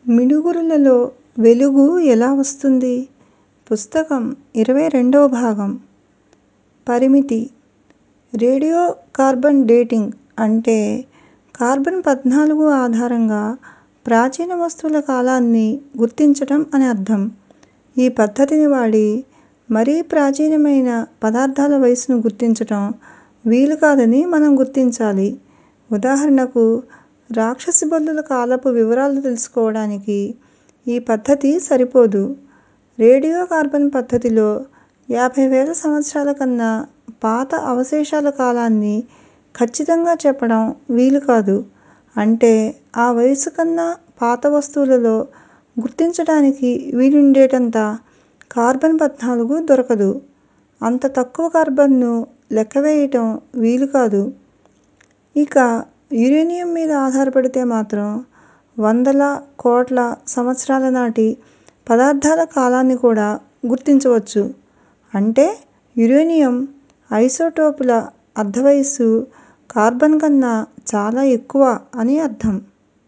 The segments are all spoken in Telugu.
మిడుగురులలో వెలుగు ఎలా వస్తుంది? పుస్తకం ఇరవై రెండవ భాగం పరిమితి రేడియో కార్బన్ డేటింగ్ అంటే కార్బన్ పద్నాలుగు ఆధారంగా ప్రాచీన వస్తువుల కాలాన్ని గుర్తించటం అని అర్థం. ఈ పద్ధతిని వాడి మరీ ప్రాచీనమైన పదార్థాల వయస్సును గుర్తించటం వీలుకాదని మనం గుర్తించాలి. ఉదాహరణకు రాక్షసి బల్లుల కాలపు వివరాలు తెలుసుకోవడానికి ఈ పద్ధతి సరిపోదు. రేడియో కార్బన్ పద్ధతిలో యాభై వేల సంవత్సరాల కన్నా పాత అవశేషాల కాలాన్ని ఖచ్చితంగా చెప్పడం వీలుకాదు. అంటే ఆ వయస్సు కన్నా పాత వస్తువులలో గుర్తించటానికి వీలుండేటంత కార్బన్ పద్నాలుగు దొరకదు. అంత తక్కువ కార్బన్ను లెక్కవేయటం వీలుకాదు. ఇక యురేనియం మీద ఆధారపడితే మాత్రం వందల, కోట్ల సంవత్సరాల నాటి పదార్థాల కాలాన్ని కూడా గుర్తించవచ్చు. అంటే యురేనియం ఐసోటోపుల అర్థవయస్సు కార్బన్ కన్నా చాలా ఎక్కువ అని అర్థం.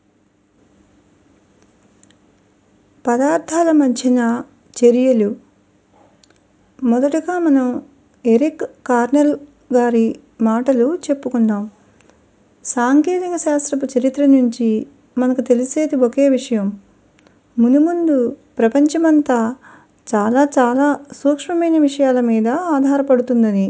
పదార్థాల మధ్యన చర్యలు మొదటగా మనం ఎరిక్ కార్నెల్ గారి మాటలు చెప్పుకుందాం. సాంకేతిక శాస్త్రపు చరిత్ర నుంచి మనకు తెలిసేది ఒకే విషయం. మునుముందు ప్రపంచమంతా చాలా చాలా సూక్ష్మమైన విషయాల మీద ఆధారపడుతుందని.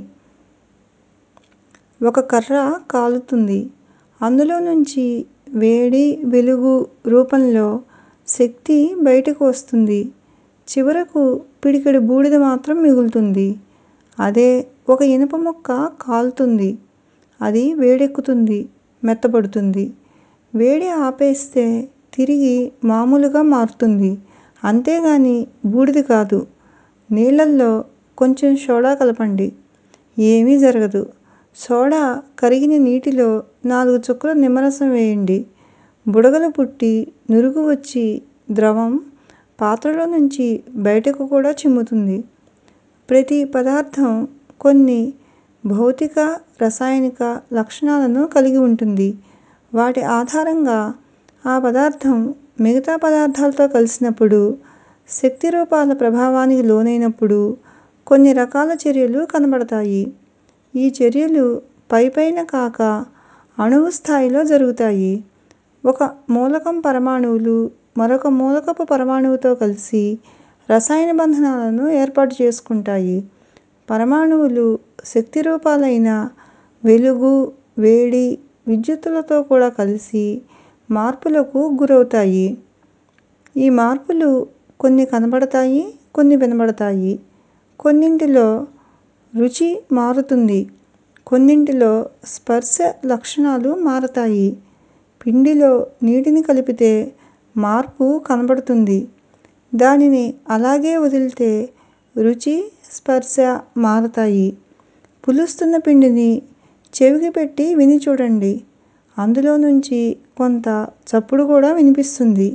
ఒక కర్ర కాలుతుంది. అందులో నుంచి వేడి, వెలుగు రూపంలో శక్తి బయటకు వస్తుంది. చివరకు పిడికెడు బూడిద మాత్రం మిగులుతుంది. అదే ఒక ఇనుప ముక్క కాలుతుంది. అది వేడెక్కుతుంది, మెత్తబడుతుంది. వేడి ఆపేస్తే తిరిగి మామూలుగా మారుతుంది. అంతేగాని బూడిద కాదు. నీళ్ళల్లో కొంచెం సోడా కలపండి. ఏమీ జరగదు. సోడా కరిగిన నీటిలో నాలుగు చుక్కల నిమ్మరసం వేయండి. బుడగలు పుట్టి నురుగు వచ్చి ద్రవం పాత్రలో నుంచి బయటకు కూడా చిమ్ముతుంది. ప్రతి పదార్థం కొన్ని భౌతిక, రసాయనిక లక్షణాలను కలిగి ఉంటుంది. వాటి ఆధారంగా ఆ పదార్థం మిగతా పదార్థాలతో కలిసినప్పుడు, శక్తి రూపాల ప్రభావానికి లోనైనప్పుడు కొన్ని రకాల చర్యలు కనబడతాయి. ఈ చర్యలు పైపైన కాక అణువు స్థాయిలో జరుగుతాయి. ఒక మూలకం పరమాణువులు మరొక మూలకపు పరమాణువుతో కలిసి రసాయన బంధనాలను ఏర్పాటు చేసుకుంటాయి. పరమాణువులు శక్తి రూపాలైన వెలుగు, వేడి, విద్యుత్తులతో కూడా కలిసి మార్పులకు గురవుతాయి. ఈ మార్పులు కొన్ని కనబడతాయి, కొన్ని వినబడతాయి. కొన్నింటిలో రుచి మారుతుంది. కొన్నింటిలో స్పర్శ లక్షణాలు మారతాయి. పిండిలో నీటిని కలిపితే మార్పు కనబడుతుంది. దానిని అలాగే వదిలితే రుచి, స్పర్శ మారతాయి. పులుస్తున్న పిండిని చెవికి పెట్టి విని చూడండి. అందులో నుంచి కొంత చప్పుడు కూడా వినిపిస్తుంది.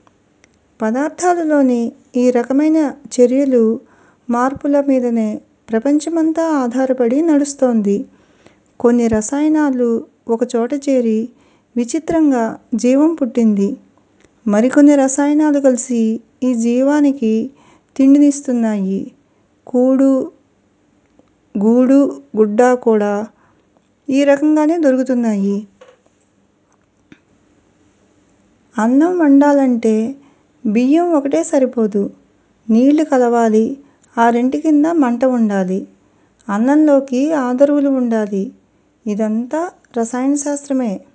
పదార్థాలలోని ఈ రకమైన చర్యలు, మార్పుల మీదనే ప్రపంచమంతా ఆధారపడి నడుస్తోంది. కొన్ని రసాయనాలు ఒకచోట చేరి విచిత్రంగా జీవం పుట్టింది. మరికొన్ని రసాయనాలు కలిసి ఈ జీవానికి తిండినిస్తున్నాయి. కూడు, గూడు, గుడ్డ కూడా ఈ రకంగానే దొరుకుతున్నాయి. అన్నం వండాలంటే బియ్యం ఒకటే సరిపోదు. నీళ్ళు కలవాలి. ఆ రెంటి కింద మంట ఉండాలి. అన్నంలోకి ఆదరువులు ఉండాలి. ఇదంతా రసాయన శాస్త్రమే.